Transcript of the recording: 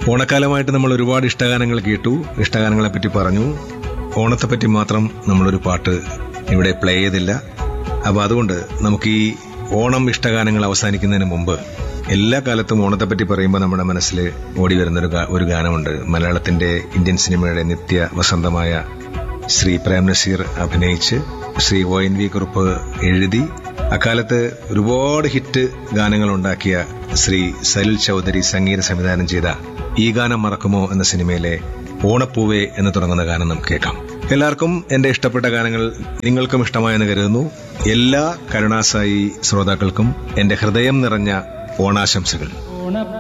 ഓണക്കാലമായിട്ട് നമ്മൾ ഒരുപാട് ഇഷ്ടഗാനങ്ങൾ കേട്ടു ഇഷ്ടഗാനങ്ങളെ പറ്റി പറഞ്ഞു ഓണത്തെപ്പറ്റി മാത്രം നമ്മളൊരു പാട്ട് ഇവിടെ പ്ലേ ചെയ്തില്ല അപ്പോൾ അതുകൊണ്ട് നമുക്ക് ഈ ഓണം ഇഷ്ടഗാനങ്ങൾ അവസാനിക്കുന്നതിന് മുമ്പ് എല്ലാ കാലത്തും ഓണത്തെപ്പറ്റി പറയുമ്പോൾ നമ്മുടെ മനസ്സിൽ ഓടി വരുന്നൊരു ഗാ- ഒരു ഗാനമുണ്ട് മലയാളത്തിന്റെ ഇന്ത്യൻ സിനിമയുടെ നിത്യ വസന്തമായ ശ്രീ പ്രേം നസീർ അഭിനയിച്ച് Shri O N V Kurup എഴുതി അക്കാലത്ത് ഒരുപാട് ഹിറ്റ് ഗാനങ്ങൾ ഉണ്ടാക്കിയ ശ്രീ സലിൽ ചൗധരി സംഗീത സംവിധാനം ചെയ്ത ഈ ഗാനം മറക്കുമോ എന്ന സിനിമയിലെ ഓണപ്പൂവേ എന്ന് തുടങ്ങുന്ന ഗാനം നമുക്ക് കേൾക്കാം എല്ലാവർക്കും എന്റെ ഇഷ്ടപ്പെട്ട ഗാനങ്ങൾ നിങ്ങൾക്കും ഇഷ്ടമായെന്ന് കരുതുന്നു എല്ലാ കരുണാസായി ശ്രോതാക്കൾക്കും എന്റെ ഹൃദയം നിറഞ്ഞ ഓണാശംസകൾ ഓണപ്പൂ